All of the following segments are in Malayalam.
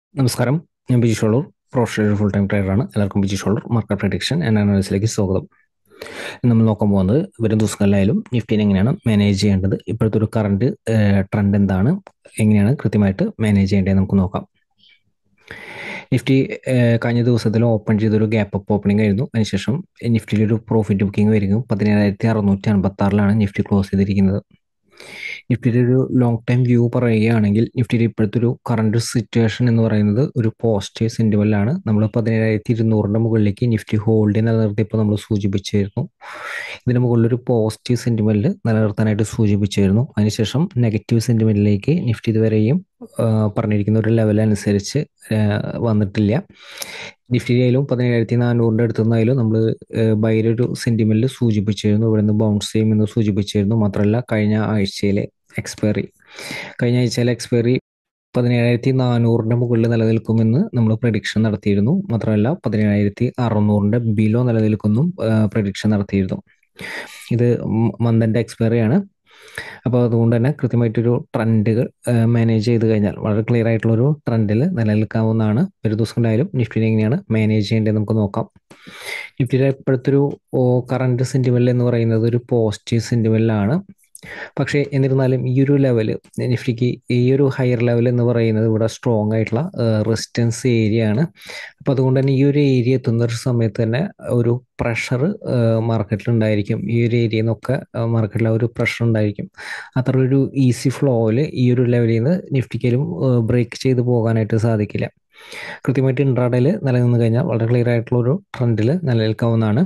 നമസ്കാരം ഞാൻ Biji Sholur professional full time ട്രേഡറാണ് എല്ലാവർക്കും Biji Sholur market prediction and അനാലിസിലേക്ക് സ്വാഗതം ഇന്ന് നമ്മൾ നോക്കാൻ പോകുന്നത് വരും ദിവസങ്ങളിലായാലും നിഫ്റ്റിനെ എങ്ങനെയാണ് മാനേജ് ചെയ്യേണ്ടത് ഇപ്പോഴത്തെ ഒരു കറണ്ട് ട്രെൻഡ് എന്താണ് എങ്ങനെയാണ് കൃത്യമായിട്ട് മാനേജ് ചെയ്യേണ്ടത് നമുക്ക് നോക്കാം നിഫ്റ്റി കഴിഞ്ഞ ദിവസത്തിൽ ഓപ്പൺ ചെയ്തൊരു ഗ്യാപ്പ് അപ്പ് ഓപ്പണിംഗ് ആയിരുന്നു അതിനുശേഷം നിഫ്റ്റിയിൽ ഒരു പ്രോഫിറ്റ് ബുക്കിംഗ് വരികയും പതിനേഴായിരത്തി അറുന്നൂറ്റി അൻപത്തി ആറിലാണ് നിഫ്റ്റി ക്ലോസ് ചെയ്തിരിക്കുന്നത് നിഫ്റ്റിയുടെ ഒരു ലോങ് ടൈം വ്യൂ പറയുകയാണെങ്കിൽ നിഫ്റ്റിയുടെ ഇപ്പോഴത്തെ ഒരു കറണ്ട് സിറ്റുവേഷൻ എന്ന് പറയുന്നത് ഒരു പോസിറ്റീവ് സെൻറ്റിമെൻ്റാണ് നമ്മൾ പതിനേഴായിരത്തി ഇരുന്നൂറിൻ്റെ മുകളിലേക്ക് നിഫ്റ്റി ഹോൾഡ് നിലനിർത്തിയപ്പോൾ നമ്മൾ സൂചിപ്പിച്ചിരുന്നു ഇതിന് മുകളിൽ ഒരു പോസിറ്റീവ് സെൻറ്റിമെൻറ്റ് നിലനിർത്താനായിട്ട് സൂചിപ്പിച്ചിരുന്നു അതിനുശേഷം നെഗറ്റീവ് സെൻറ്റിമെൻറ്റിലേക്ക് നിഫ്റ്റി ഇതുവരെയും പറഞ്ഞിരിക്കുന്ന ഒരു ലെവൽ അനുസരിച്ച് വന്നിട്ടില്ല നിഫ്റ്റിയിലായാലും പതിനേഴായിരത്തി നാനൂറിൻ്റെ അടുത്ത് നിന്നായാലും നമ്മൾ ബൈയുടെ ഒരു സെൻറ്റിമെൻറ്റിൽ സൂചിപ്പിച്ചിരുന്നു ഇവിടെ നിന്ന് ബൗൺസ് ചെയ്യുമെന്ന് സൂചിപ്പിച്ചിരുന്നു മാത്രമല്ല കഴിഞ്ഞ ആഴ്ചയിലെ എക്സ്പയറി കഴിഞ്ഞ ആഴ്ചയിലെ എക്സ്പയറി പതിനേഴായിരത്തി നാനൂറിൻ്റെ മുകളിൽ നിലനിൽക്കുമെന്ന് നമ്മൾ പ്രഡിക്ഷൻ നടത്തിയിരുന്നു മാത്രമല്ല പതിനേഴായിരത്തി അറുന്നൂറിൻ്റെ ബിലോ നിലനിൽക്കുന്നും പ്രഡിക്ഷൻ നടത്തിയിരുന്നു ഇത് മന്തിൻ്റെ എക്സ്പയറി ആണ് അപ്പോൾ അതുകൊണ്ട് തന്നെ കൃത്യമായിട്ടൊരു ട്രെൻഡുകൾ മാനേജ് ചെയ്ത് കഴിഞ്ഞാൽ വളരെ ക്ലിയർ ആയിട്ടുള്ളൊരു ട്രെൻഡിൽ നിലനിൽക്കാവുന്നതാണ് ഒരു ദിവസം ഉണ്ടായാലും നിഫ്റ്റിനെ എങ്ങനെയാണ് മാനേജ് ചെയ്യേണ്ടത് നമുക്ക് നോക്കാം നിഫ്റ്റിയുടെ ഇപ്പോഴത്തെ ഒരു കറണ്ട് സെൻറ്റിമെൻ്റ് എന്ന് പറയുന്നത് ഒരു പോസിറ്റീവ് സെൻറ്റിമെൻ്റിലാണ് പക്ഷേ എന്നിരുന്നാലും ഈ ഒരു ലെവൽ നിഫ്റ്റിക്ക് ഈ ഒരു ഹയർ ലെവൽ എന്ന് പറയുന്നത് ഇവിടെ സ്ട്രോങ് ആയിട്ടുള്ള റെസിസ്റ്റൻസ് ഏരിയ ആണ് അപ്പോൾ അതുകൊണ്ട് തന്നെ ഈ ഒരു ഏരിയ എത്തുന്ന ഒരു സമയത്ത് തന്നെ ഒരു പ്രഷർ മാർക്കറ്റിൽ ഉണ്ടായിരിക്കും ഈ ഒരു ഏരിയയിൽ നിന്നൊക്കെ മാർക്കറ്റിൽ ഒരു പ്രഷർ ഉണ്ടായിരിക്കും അത്ര ഒരു ഈസി ഫ്ലോയിൽ ഈ ഒരു ലെവലിൽ നിന്ന് നിഫ്റ്റിക്കലും ബ്രേക്ക് ചെയ്ത് പോകാനായിട്ട് സാധിക്കില്ല കൃത്യമായിട്ട് ഇൻട്രാഡയിൽ നിലനിന്ന് കഴിഞ്ഞാൽ വളരെ ക്ലിയർ ആയിട്ടുള്ള ഒരു ട്രെൻഡിൽ നിലനിൽക്കാവുന്നതാണ്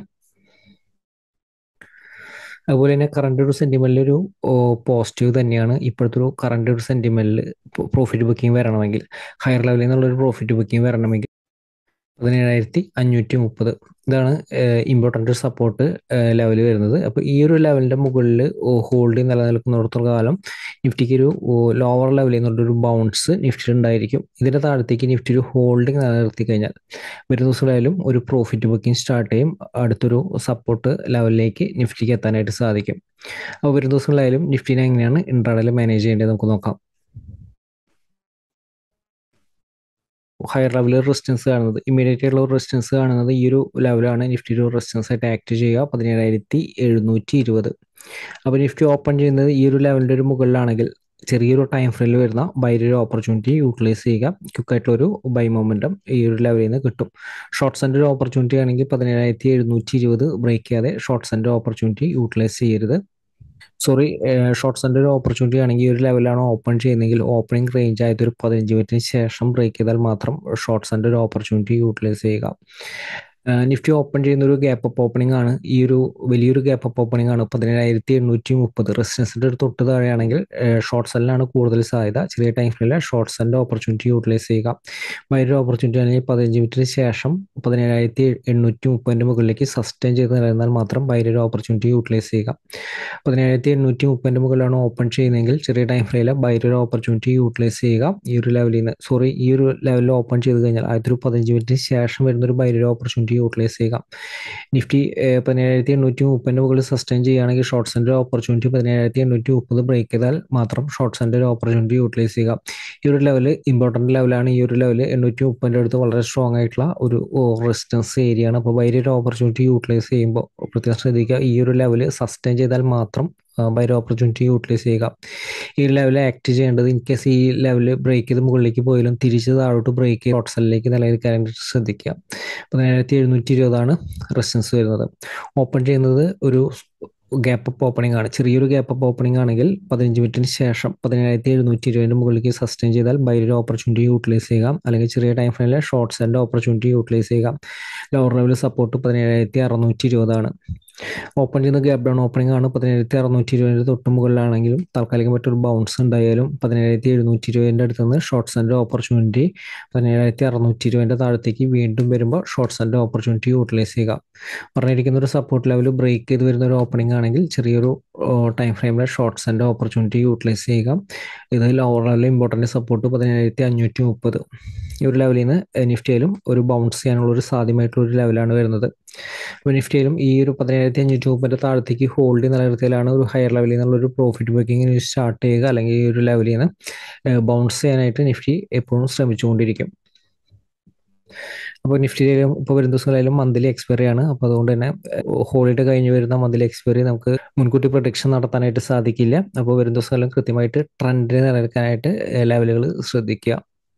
അതുപോലെ തന്നെ കറണ്ട് ഒരു സെൻറ്റിമെൻറ്റിൽ ഒരു പോസിറ്റീവ് തന്നെയാണ് ഇപ്പോഴത്തെ ഒരു കറണ്ട് ഒരു സെൻറ്റിമെൻറ്റിൽ പ്രോഫിറ്റ് ബുക്കിംഗ് വരണമെങ്കിൽ ഹയർ ലെവലിൽ നിന്നുള്ളൊരു പ്രോഫിറ്റ് ബുക്കിംഗ് വരണമെങ്കിൽ പതിനേഴായിരത്തി അഞ്ഞൂറ്റി മുപ്പത് ഇതാണ് ഇമ്പോർട്ടൻ്റ് സപ്പോർട്ട് ലെവൽ വരുന്നത് അപ്പോൾ ഈ ഒരു ലെവലിൻ്റെ മുകളിൽ ഹോൾഡ് നിലനിൽക്കുന്നിടത്തോളം കാലം നിഫ്റ്റിക്ക് ഒരു ലോവർ ലെവലിൽ നിന്നുള്ളൊരു ബൗൺസ് നിഫ്റ്റി ഉണ്ടായിരിക്കും ഇതിൻ്റെ താഴത്തേക്ക് നിഫ്റ്റി ഒരു ഹോൾഡിംഗ് നിലനിർത്തി കഴിഞ്ഞാൽ വരും ദിവസമായാലും ഒരു പ്രോഫിറ്റ് ബുക്കിംഗ് സ്റ്റാർട്ട് ചെയ്യും അടുത്തൊരു സപ്പോർട്ട് ലെവലിലേക്ക് നിഫ്റ്റിക്ക് എത്താനായിട്ട് സാധിക്കും അപ്പോൾ വരും ദിവസങ്ങളായാലും നിഫ്റ്റിനെ എങ്ങനെയാണ് ഇൻട്രാഡയിൽ മാനേജ് ചെയ്യേണ്ടത് നമുക്ക് നോക്കാം ഹയർ ലെവലിൽ റെസിസ്റ്റൻസ് കാണുന്നത് ഇമ്മീഡിയറ്റ് ആയിട്ടുള്ള റെസിസ്റ്റൻസ് കാണുന്നത് ഈ ഒരു ലെവലാണ് നിഫ്റ്റി ഒരു റെസിസ്റ്റൻസ് ആയിട്ട് ആക്ട് ചെയ്യുക പതിനേഴായിരത്തി എഴുന്നൂറ്റി ഇരുപത് അപ്പോൾ നിഫ്റ്റി ഓപ്പൺ ചെയ്യുന്നത് ഈ ഒരു ലെവലിൻ്റെ ഒരു മുകളിലാണെങ്കിൽ ചെറിയൊരു ടൈം ഫ്രെയിമിൽ വരുന്ന ബൈയുടെ ഒരു ഓപ്പർച്യൂണിറ്റി യൂട്ടിലൈസ് ചെയ്യുക ക്വിക്കായിട്ടുള്ളൊരു ബൈ മൊമെൻറ്റം ഈ ഒരു ലെവലിൽ നിന്ന് കിട്ടും ഷോർട്ട് സെൻ്റർ ഒരു ഓപ്പർച്യൂണിറ്റി ആണെങ്കിൽ പതിനേഴായിരത്തി എഴുന്നൂറ്റി ഇരുപത് ബ്രേക്ക് ചെയ്യാതെ ഷോർട്ട് സെൻ്റർ ഓപ്പർച്യൂണിറ്റി യൂട്ടിലൈസ് ചെയ്യരുത് സോറി ഷോർട്ട് സെൻ്റർ ഒരു ഓപ്പർച്യൂണിറ്റി ആണെങ്കിൽ ഈ ഒരു ലെവലാണ് ഓപ്പൺ ചെയ്യുന്നതെങ്കിൽ ഓപ്പണിംഗ് റേഞ്ച് ആയിട്ട് ഒരു പതിനഞ്ച് മിനിറ്റിന് ശേഷം ബ്രേക്ക് ചെയ്താൽ മാത്രം ഷോർട്ട് സെൻ്റർ ഒരു ഓപ്പർച്യൂണിറ്റി യൂട്ടിലൈസ് ചെയ്യുക നിഫ്റ്റി ഓപ്പൺ ചെയ്യുന്ന ഒരു ഗ്യാപ്പ് അപ്പ് ഓപ്പണിംഗ് ആണ് ഈ ഒരു വലിയൊരു ഗ്യാപ്പ് അപ്പ് ഓപ്പണിംഗ് ആണ് പതിനേഴായിരത്തി എണ്ണൂറ്റി മുപ്പത് റെസിസ്റ്റൻസിൻ്റെ ഒരു തൊട്ട് താഴെയാണെങ്കിൽ ഷോർട്ട് സെല്ലിനാണ് കൂടുതൽ സാധ്യത ചെറിയ ടൈം ഫ്രെയിമിൽ ഷോർട്ട് സെല്ലിൻ്റെ ഓപ്പർച്യൂണിറ്റി യൂട്ടിലൈസ് ചെയ്യുക വൈദ്യുതി ഓപ്പർച്യൂണിറ്റി ആണെങ്കിൽ പതിനഞ്ച് മിനിറ്റിന് ശേഷം പതിനേഴായിരത്തി എണ്ണൂറ്റി മുപ്പതിൻ്റെ മുകളിലേക്ക് സസ്റ്റെയിൻ ചെയ്ത് നിലനിന്നാൽ മാത്രം വൈദ്യുതി ഓപ്പർച്യൂണിറ്റി യൂട്ടിലൈസ് ചെയ്യുക പതിനേഴായിരത്തി എണ്ണൂറ്റി മുപ്പതിൻ്റെ മുകളിലാണ് ഓപ്പൺ ചെയ്യുന്നതെങ്കിൽ ചെറിയ ടൈം ഫ്രെയിമിൽ വൈദ്യുതി ഓപ്പർച്യൂണിറ്റി യൂട്ടിലൈസ് ചെയ്യുക ഈ ഒരു ലെവലിൽ നിന്ന് സോറി ഈ ഒരു ലെവലിൽ ഓപ്പൺ ചെയ്ത് കഴിഞ്ഞാൽ ആദ്യത്തെ ഒരു പതിനഞ്ച് മിനിറ്റിന് ശേഷം വരുന്ന ഒരു വൈദ്യുതി ഓപ്പർച്യൂണിറ്റി യൂട്ടിലൈസ് ചെയ്യുക നിഫ്റ്റി പതിനേഴായിരത്തി എണ്ണൂറ്റി മുപ്പതിൻ്റെ മുകളിൽ സസ്റ്റെയിൻ ചെയ്യുകയാണെങ്കിൽ ഷോർട്ട് സെൻ്റർ ഓപ്പർച്യൂണിറ്റി പതിനേഴായിരത്തി എണ്ണൂറ്റി മുപ്പത് ബ്രേക്ക് ചെയ്താൽ മാത്രം ഷോർട്ട് സെൻ്റർ ഓപ്പർച്യൂണിറ്റി യൂട്ടിലൈസ് ചെയ്യുക ഈ ഒരു ലെവൽ ഇമ്പോർട്ടൻ്റ് ലെവലാണ് ഈ ഒരു ലെവൽ എണ്ണൂറ്റി മുപ്പതിൻ്റെ അടുത്ത് വളരെ സ്ട്രോങ് ആയിട്ടുള്ള ഒരു റെസിസ്റ്റൻസ് ഏരിയ ആണ് അപ്പോൾ വലിയൊരു ഓപ്പർച്യൂണിറ്റി യൂട്ടിലൈസ് ചെയ്യുമ്പോൾ പ്രത്യേകം ശ്രദ്ധിക്കുക ഈ ഒരു ലെവൽ സസ്റ്റെയിൻ ചെയ്താൽ മാത്രം ബൈര ഓപ്പർച്യൂണിറ്റി യൂട്ടിലൈസ് ചെയ്യുക ഈ ലെവൽ ആക്ട് ചെയ്യേണ്ടത് ഇൻ കേസ് ഈ ലെവൽ ബ്രേക്ക് ചെയ്ത് മുകളിലേക്ക് പോയാലും തിരിച്ച് താഴോട്ട് ബ്രേക്ക് ചെയ്ത് ഷോർട്ട് സെല്ലിലേക്ക് നിലനിൽക്കാനായിട്ട് ശ്രദ്ധിക്കുക പതിനേഴായിരത്തി എഴുന്നൂറ്റി ഇരുപതാണ് റെസിസ്റ്റൻസ് വരുന്നത് ഓപ്പൺ ചെയ്യുന്നത് ഒരു ഗ്യാപ്പ് അപ്പ് ഓപ്പണിംഗ് ആണ് ചെറിയൊരു ഗ്യാപ്പ് അപ്പ് ഓപ്പണിംഗ് ആണെങ്കിൽ പതിനഞ്ച് മിനിറ്റിന് ശേഷം പതിനേഴായിരത്തി എഴുന്നൂറ്റി ഇരുപതിൻ്റെ മുകളിലേക്ക് സസ്റ്റെയിൻ ചെയ്താൽ ബൈയുടെ ഓപ്പർച്യൂണിറ്റി യൂട്ടിലൈസ് ചെയ്യുക അല്ലെങ്കിൽ ചെറിയ ടൈം ഫ്രെയിമിൽ ഷോർട്ട് സെൻ്റെ ഓപ്പർച്യൂണിറ്റി യൂട്ടിലൈസ് ചെയ്യുക ലോവർ ലെവൽ സപ്പോർട്ട് പതിനേഴായിരത്തി അറുന്നൂറ്റി ഇരുപതാണ് ഓപ്പൺ ചെയ്യുന്ന ഗ്യാപ്പ് ഡൗൺ ഓപ്പണിംഗ് ആണ് പതിനേഴായിരത്തി അറുന്നൂറ്റി ഇരുപതിൻ്റെ തൊട്ട് മുകളിലാണെങ്കിലും താൽക്കാലികമായിട്ടൊരു ബൗൺസ് ഉണ്ടായാലും പതിനേഴായിരത്തി എഴുന്നൂറ്റി ഇരുപതിൻ്റെ അടുത്ത് നിന്ന് ഷോർട്ട് സെൻ്റെ ഓപ്പർച്യൂണിറ്റി പതിനേഴായിരത്തി അറുന്നൂറ്റി ഇരുപതിൻ്റെ താഴത്തേക്ക് വീണ്ടും വരുമ്പോൾ ഷോർട്ട് സെൻ്റെ ഓപ്പർച്യൂണിറ്റി യൂട്ടിലൈസ് ചെയ്യുക പറഞ്ഞിരിക്കുന്ന ഒരു സപ്പോർട്ട് ലെവൽ ബ്രേക്ക് ചെയ്ത് വരുന്ന ഒരു ഓപ്പണിംഗ് ആണെങ്കിൽ ചെറിയൊരു ടൈം ഫ്രെയിമിലെ ഷോർട്ട് സെൻ്റെ ഓപ്പർച്യൂണിറ്റി യൂട്ടിലൈസ് ചെയ്യുക ഇത് ലോവർ ലെവലിൽ ഇമ്പോർട്ടൻ്റ് സപ്പോർട്ട് പതിനേഴായിരത്തി അഞ്ഞൂറ്റി മുപ്പത് ഈ ഒരു ലെവലിൽ നിന്ന് നിഫ്റ്റിയിലും ഒരു ബൗൺസ് ചെയ്യാനുള്ള ഒരു സാധ്യമായിട്ടുള്ള ഒരു ലെവലാണ് വരുന്നത് അപ്പോൾ നിഫ്റ്റിയിലും ഈ ഒരു പതിനേഴായിരത്തി അഞ്ഞൂറ്റി മുപ്പതിൻ്റെ താഴത്തേക്ക് ഹോൾഡ് നിലനിർത്തിയാലാണ് ഒരു ഹയർ ലെവലിൽ നിന്നുള്ള ഒരു പ്രോഫിറ്റ് ബുക്കിംഗ് സ്റ്റാർട്ട് ചെയ്യുക അല്ലെങ്കിൽ ഈ ഒരു ലെവലിൽ നിന്ന് ബൗൺസ് ചെയ്യാനായിട്ട് നിഫ്റ്റി എപ്പോഴും ശ്രമിച്ചുകൊണ്ടിരിക്കും അപ്പോൾ നിഫ്റ്റിയിലും ഇപ്പോൾ വരും ദിവസങ്ങളിലും മന്ത്ലി എക്സ്പയറി ആണ് അപ്പോൾ അതുകൊണ്ട് തന്നെ ഹോളിഡേ കഴിഞ്ഞ് വരുന്ന മന്ത്ലി എക്സ്പയറി നമുക്ക് മുൻകൂട്ടി പ്രൊഡിക്ഷൻ നടത്താനായിട്ട് സാധിക്കില്ല അപ്പോൾ വരും ദിവസങ്ങളിലും കൃത്യമായിട്ട് ട്രെൻഡിനെ നിലനിൽക്കാനായിട്ട് ലെവലുകൾ ശ്രദ്ധിക്കുക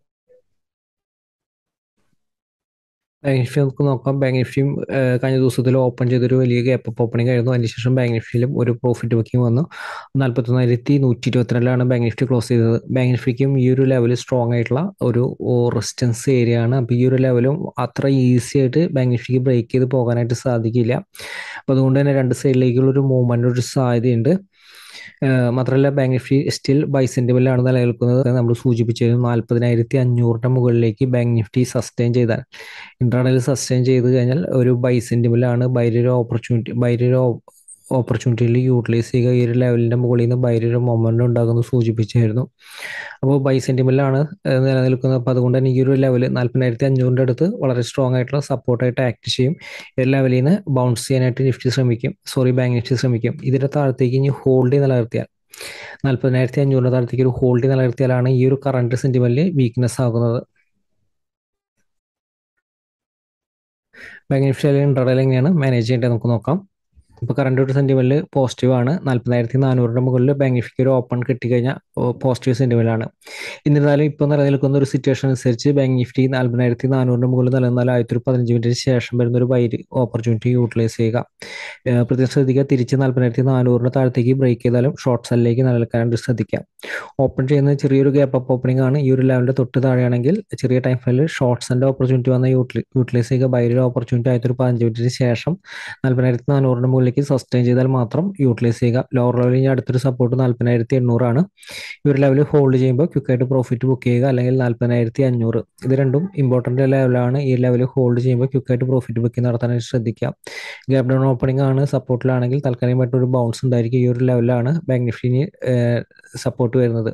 ബാങ്ക് നിഫ്റ്റി നമുക്ക് നോക്കാം ബാങ്ക് നിഫ്റ്റിയും കഴിഞ്ഞ ദിവസത്തിൽ ഓപ്പൺ ചെയ്തൊരു വലിയ ഗ്യാപ്പ് അപ്പ് ഓപ്പണിംഗ് ആയിരുന്നു അതിനുശേഷം ബാങ്ക് നിഫ്റ്റിയിലും ഒരു പ്രോഫിറ്റ് ബുക്കിംഗ് വന്നു നാൽപ്പത്തൊന്നായിരത്തി നൂറ്റി ഇരുപത്തിരണ്ടിലാണ് ബാങ്ക് നിഫ്റ്റി ക്ലോസ് ചെയ്തത് ബാങ്ക് നിഫ്റ്റിക്കും ഈ ഒരു ലെവൽ സ്ട്രോങ് ആയിട്ടുള്ള ഒരു റെസിസ്റ്റൻസ് ഏരിയ ആണ് അപ്പോൾ ഈ ഒരു ലെവലും അത്ര ഈസി ആയിട്ട് ബാങ്ക് നിഫ്റ്റിക്ക് ബ്രേക്ക് ചെയ്ത് പോകാനായിട്ട് സാധിക്കില്ല അപ്പോൾ അതുകൊണ്ട് തന്നെ രണ്ട് സൈഡിലേക്കുള്ള ഒരു മൂവ്മെൻ്റ് ഒരു സാധ്യതയുണ്ട് മാത്രമല്ല ബാങ്ക് നിഫ്റ്റി സ്റ്റിൽ ബൈ സെൻറ്റിമെൻ്റാണ് നിലനിൽക്കുന്നത് നമ്മൾ സൂചിപ്പിച്ചിരുന്നു നാൽപ്പതിനായിരത്തി അഞ്ഞൂറിൻ്റെ മുകളിലേക്ക് ബാങ്ക് നിഫ്റ്റി സസ്റ്റെയിൻ ചെയ്താൽ ഇൻട്രാഡേയിൽ സസ്റ്റെയിൻ ചെയ്ത് കഴിഞ്ഞാൽ ഒരു ബൈ സെൻറ്റിമെൻ്റാണ് ബൈരൊരു ഓപ്പർച്യൂണിറ്റി ബൈരൊരു ഓപ്പർച്യൂണിറ്റിയിൽ യൂട്ടിലൈസ് ചെയ്യുക ഈ ഒരു ലെവലിൻ്റെ മുകളിൽ നിന്ന് ബൈരൊരു മൊമെൻ്റ് ഉണ്ടാകുമെന്ന് സൂചിപ്പിച്ചായിരുന്നു അപ്പോൾ ബൈ സെൻറ്റിമെൻ്റാണ് നിലനിൽക്കുന്നത് അപ്പോൾ അതുകൊണ്ട് തന്നെ ഈ ഒരു ലെവൽ നാൽപ്പതിനായിരത്തി അഞ്ഞൂറിൻ്റെ അടുത്ത് വളരെ സ്ട്രോങ് ആയിട്ടുള്ള സപ്പോർട്ടായിട്ട് ആക്ട് ചെയ്യും ഈ ലെവലിൽ നിന്ന് ബൗൺസ് ചെയ്യാനായിട്ട് നിഫ്റ്റി ശ്രമിക്കും സോറി ബാങ്ക് നിഫ്റ്റി ശ്രമിക്കും ഇതിൻ്റെ താഴത്തേക്ക് ഇനി ഹോൾഡ് നിലനിർത്തിയാൽ നാൽപ്പതിനായിരത്തി അഞ്ഞൂറിൻ്റെ താഴത്തേക്ക് ഒരു ഹോൾഡ് നിലനിർത്തിയാലാണ് ഈ ഒരു കറണ്ട് സെൻറ്റിമെൻറ്റിൽ വീക്ക്നെസ് ആകുന്നത് ബാങ്ക് നിഫ്റ്റി അല്ലെങ്കിൽ ഇൻട്രഡേൽ എങ്ങനെയാണ് മാനേജ് ചെയ്യേണ്ടത് നമുക്ക് നോക്കാം ഇപ്പോൾ കറണ്ട് ഒരു സെൻറ്റിമെൻറ്റിൽ പോസിറ്റീവ് ആണ് നാൽപ്പതിനായിരത്തി നാനൂറിൻ്റെ മുകളിൽ ബാങ്ക് നിഫ്റ്റിക്ക് ഒരു ഓപ്പൺ കിട്ടിക്കഴിഞ്ഞാൽ പോസിറ്റീവ് സെൻറ്റിമെൻ്റാണ് എന്നിരുന്നാലും ഇപ്പോൾ നിലനിൽക്കുന്ന ഒരു സിറ്റുവേഷൻ അനുസരിച്ച് ബാങ്ക് നിഫ്റ്റി നാൽപ്പതിനായിരത്തി നാനൂറിൻ്റെ മുകളിൽ നിലനിന്നാൽ ആയിരത്തി ഒരു പതിനഞ്ച് മിനിറ്റിന് ശേഷം വരുന്ന ഒരു വൈര് ഓപ്പർച്യൂണിറ്റി യൂട്ടിലൈസ് ചെയ്യുക പ്രത്യേകം ശ്രദ്ധിക്കുക തിരിച്ച് നാൽപ്പതിനായിരത്തി നാനൂറിന് താഴത്തേക്ക് ബ്രേക്ക് ചെയ്താലും ഷോർട്ട് സെല്ലിലേക്ക് നിലനിൽക്കാനായിട്ട് ശ്രദ്ധിക്കുക ഓപ്പൺ ചെയ്യുന്ന ചെറിയൊരു ഗ്യാപ്പ് അപ്പ് ഓപ്പണിംഗ് ആണ് ഈ ഒരു ലെവലിൻ്റെ തൊട്ട് താഴെയാണെങ്കിൽ ചെറിയ ടൈം ഫ്രെയിമിൽ ഷോർട്ട് സെൻ്റെ ഓപ്പർച്യൂണിറ്റി വന്ന യൂട്ടിലൈസ് ചെയ്യുക ബൈരൊരു ഓപ്പർച്യൂണിറ്റി ആയിരത്തി ഒരു പതിനഞ്ച് മിനിറ്റിന് ശേഷം നാൽപ്പതിനായിരത്തി നാനൂറിൻ്റെ മുകളിലേക്ക് സസ്റ്റെയിൻ ചെയ്താൽ മാത്രം യൂട്ടിലൈസ് ചെയ്യുക ലോവർ ലെവലിൽ ഇനി അടുത്തൊരു സപ്പോർട്ട് നാൽപ്പതിനായിരത്തി എണ്ണൂറാണ് ഈ ഒരു ലെവൽ ഹോൾഡ് ചെയ്യുമ്പോൾ ക്വിക്കായിട്ട് പ്രോഫിറ്റ് ബുക്ക് ചെയ്യുക അല്ലെങ്കിൽ നാൽപ്പതിനായിരത്തി അഞ്ഞൂറ് ഇത് രണ്ടും ഇമ്പോർട്ടൻ്റ് ലെവലാണ് ഈ ലെവൽ ഹോൾഡ് ചെയ്യുമ്പോൾ ക്വിക്കായിട്ട് പ്രോഫിറ്റ് ബുക്കിംഗ് നടത്താനായിട്ട് ശ്രദ്ധിക്കുക ഗ്യാപ് ഡൗൺ ഓപ്പണിംഗ് ആണ് സപ്പോർട്ടിലാണെങ്കിൽ തൽക്കാലമായിട്ട് ഒരു ബൗൺസ് ഉണ്ടായിരിക്കും ഈ ഒരു ലെവലാണ് ബാങ്ക് നിഫ്റ്റിന് സപ്പോർട്ട് വരുന്നത്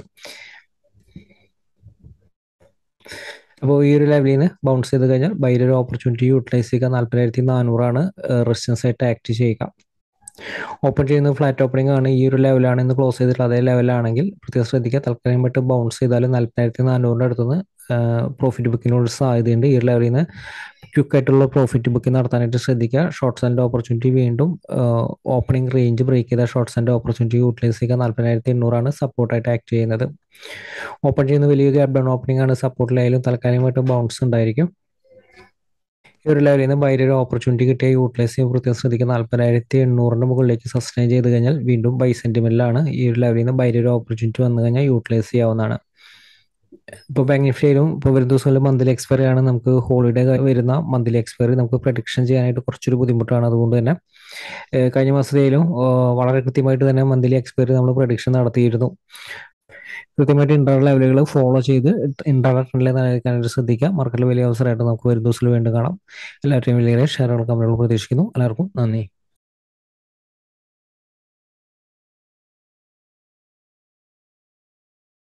അപ്പോൾ ഈ ഒരു ലെവലിൽ നിന്ന് ബൗൺസ് ചെയ്ത് കഴിഞ്ഞാൽ ബൈരൊരു ഓപ്പർച്യൂണിറ്റി യൂട്ടിലൈസ് ചെയ്യുക നാൽപ്പതിനായിരത്തി നാനൂറാണ് റെസിസ്റ്റൻസ് ആയിട്ട് ആക്ട് ചെയ്യുക ഓപ്പൺ ചെയ്യുന്നത് ഫ്ലാറ്റ് ഓപ്പണിംഗ് ആണ് ഈ ഒരു ലെവലാണ് ഇന്ന് ക്ലോസ് ചെയ്തിട്ടുള്ള അതേ ലെവലാണെങ്കിൽ പ്രത്യേകം ശ്രദ്ധിക്കുക തൽക്കാലമായിട്ട് ബൗൺസ് ചെയ്താൽ നാൽപ്പതിനായിരത്തി നാനൂറിൻ്റെ അടുത്തുനിന്ന് പ്രോഫിറ്റ് ബുക്കിനുള്ള സാധ്യതയുണ്ട് ഈ ഒരു ലെവലിൽ നിന്ന് ക്വിക്കായിട്ടുള്ള പ്രോഫിറ്റ് ബുക്കിംഗ് നടത്താനായിട്ട് ശ്രദ്ധിക്കുക ഷോർട്ട്സ് ആൻഡ് ഓപ്പർച്യൂണിറ്റി വീണ്ടും ഓപ്പണിംഗ് റേഞ്ച് ബ്രേക്ക് ചെയ്ത ഷോർട്ട്സ് ആൻഡ് ഓപ്പർച്യൂണിറ്റി യൂട്ടിലൈസ് ചെയ്യുക നാൽപ്പതിനായിരത്തി എണ്ണൂറാണ് സപ്പോർട്ടായിട്ട് ആക്ട് ചെയ്യുന്നത് ഓപ്പൺ ചെയ്യുന്ന വലിയ ഗ്യാപ് ഡൗൺ ഓപ്പണിംഗ് ആണ് സപ്പോർട്ടിലായാലും തൽക്കാലമായിട്ട് ബൗൺസ് ഉണ്ടായിരിക്കും ഈ ഒരു ലെവലിൽ നിന്ന് ബൈ ഒരു ഓപ്പർച്യൂണിറ്റി കിട്ടിയ യൂട്ടിലൈസ് ചെയ്യാൻ പ്രത്യേകം ശ്രദ്ധിക്കുക നാൽപ്പതിനായിരത്തി എണ്ണൂറിൻ്റെ മുകളിലേക്ക് സസ്റ്റെയിൻ ചെയ്ത് കഴിഞ്ഞാൽ വീണ്ടും ബൈ സെൻറ്റിമെൻറ്റിലാണ് ഈ ഒരു ലെവലിൽ നിന്ന് ബൈ ഒരു ഓപ്പർച്യൂണിറ്റി വന്നു കഴിഞ്ഞാൽ യൂട്ടിലൈസ് ചെയ്യാവുന്നതാണ് ഇപ്പോൾ ബാങ്ക് നിഫ്റ്റിയിലും ഇപ്പോൾ വരും ദിവസങ്ങളിൽ മന്ത്ലി എക്സ്പയറി ആണ് നമുക്ക് ഹോളിഡേ വരുന്ന മന്ത്ലി എക്സ്പയറി നമുക്ക് പ്രഡിക്ഷൻ ചെയ്യാനായിട്ട് കുറച്ചൊരു ബുദ്ധിമുട്ടാണ് അതുകൊണ്ട് തന്നെ കഴിഞ്ഞ മാസത്തേലും വളരെ കൃത്യമായിട്ട് തന്നെ മന്ത്ലി എക്സ്പയറി നമ്മൾ പ്രഡിക്ഷൻ നടത്തിയിരുന്നു കൃത്യമായിട്ട് ഇൻട്രാ ലെവലുകൾ ഫോളോ ചെയ്ത് ഇൻട്രാ ട്രെൻഡിൽ നിലനിൽക്കാനായിട്ട് ശ്രദ്ധിക്കുക മാർക്കറ്റിൽ വലിയ അവസരമായിട്ട് നമുക്ക് വരും ദിവസത്തിൽ വീണ്ടും കാണാം എല്ലാവരുടെയും വലിയ ഷെയറുകൾ കമ്പനികൾ പ്രതീക്ഷിക്കുന്നു എല്ലാവർക്കും നന്ദി